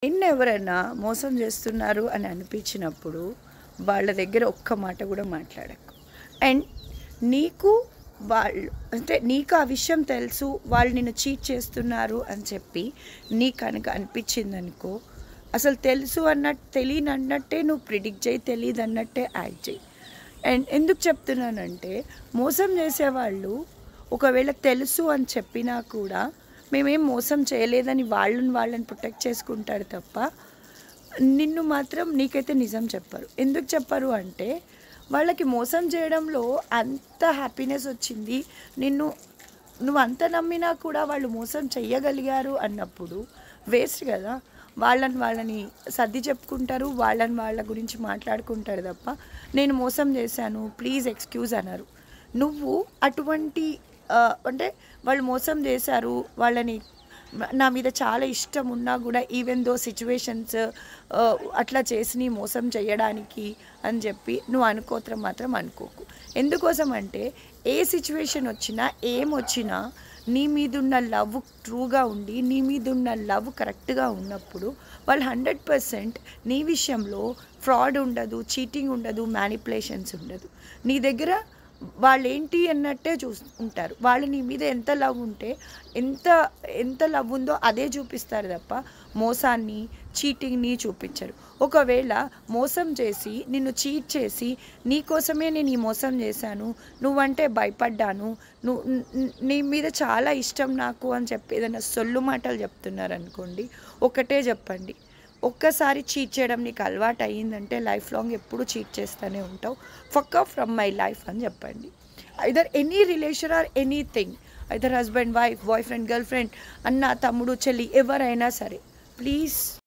నిన్ను ఎవరైనా మోసం చేస్తున్నారు అని అనిపించినప్పుడు వాళ్ళ దగ్గర ఒక్క మాట కూడా మాట్లాడకు అండ్ నీకు వాళ్ళు అంటే నీకు ఆ విషయం తెలుసు వాళ్ళు నిన్ను చీట్ చేస్తున్నారు అని చెప్పి నీకు కనుక అనిపించింది అనుకో అసలు తెలుసు అన్నట్టు తెలియని అన్నట్టే నువ్వు ప్రిడిక్ట్ చేయి తెలియదు అన్నట్టే యాక్ట్ చేయి అండ్ ఎందుకు చెప్తున్నానంటే మోసం చేసేవాళ్ళు ఒకవేళ తెలుసు అని చెప్పినా కూడా మేమేం మోసం చేయలేదని వాళ్ళని వాళ్ళని ప్రొటెక్ట్ చేసుకుంటారు తప్ప నిన్ను మాత్రం నీకైతే నిజం చెప్పరు ఎందుకు చెప్పరు అంటే వాళ్ళకి మోసం చేయడంలో అంత హ్యాపీనెస్ వచ్చింది నిన్ను నువ్వు అంత నమ్మినా కూడా వాళ్ళు మోసం చెయ్యగలిగారు అన్నప్పుడు వేస్ట్ కదా వాళ్ళని వాళ్ళని సర్ది చెప్పుకుంటారు వాళ్ళని వాళ్ళ గురించి మాట్లాడుకుంటారు తప్ప నేను మోసం చేశాను ప్లీజ్ ఎక్స్క్యూజ్ అన్నారు నువ్వు అటువంటి ఆ, అంటే వాళ్ళు మోసం చేశారు వాళ్ళని నా మీద చాలా ఇష్టం ఉన్నా కూడా ఈవెన్ దో సిచ్యువేషన్స్ అట్లా చేసి మోసం చేయడానికి అని చెప్పి నువ్వు అనుకోత్రం మాత్రం అనుకోకు ఎందుకోసం అంటే ఏ సిచ్యువేషన్ వచ్చినా ఏం వచ్చినా నీ మీదున్న లవ్ ట్రూగా ఉండి నీ మీదున్న లవ్ కరెక్ట్గా ఉన్నప్పుడు వాళ్ళు హండ్రెడ్ పర్సెంట్ నీ విషయంలో ఫ్రాడ్ ఉండదు చీటింగ్ ఉండదు మ్యానిపులేషన్స్ ఉండదు నీ దగ్గర వాళ్ళు ఏంటి అన్నట్టే చూసుకుంటారు వాళ్ళు నీ మీద ఎంత లవ్ ఉంటే ఎంత ఎంత లవ్ ఉందో అదే చూపిస్తారు తప్ప మోసాన్ని చీటింగ్ని చూపించరు ఒకవేళ మోసం చేసి నిన్ను చీట్ చేసి నీ కోసమే నేను ఈ మోసం చేశాను నువ్వంటే భయపడ్డాను నువ్వు న్- నీ మీద చాలా ఇష్టం నాకు అని చెప్పి ఏదైనా సొల్లు మాటలు చెప్తున్నారు అనుకోండి ఒకటే చెప్పండి ఒక్కసారి చీట్ చేయడం నీకు అలవాటు అయ్యిందంటే లైఫ్ లాంగ్ ఎప్పుడు చీట్ చేస్తూనే ఉంటావు ఫక్ ఫ్రమ్ మై లైఫ్ అని చెప్పండి either any relation or anything either husband wife boyfriend girlfriend అన్న తమ్ముడు చెల్లి ఎవరైనా సరే ప్లీజ్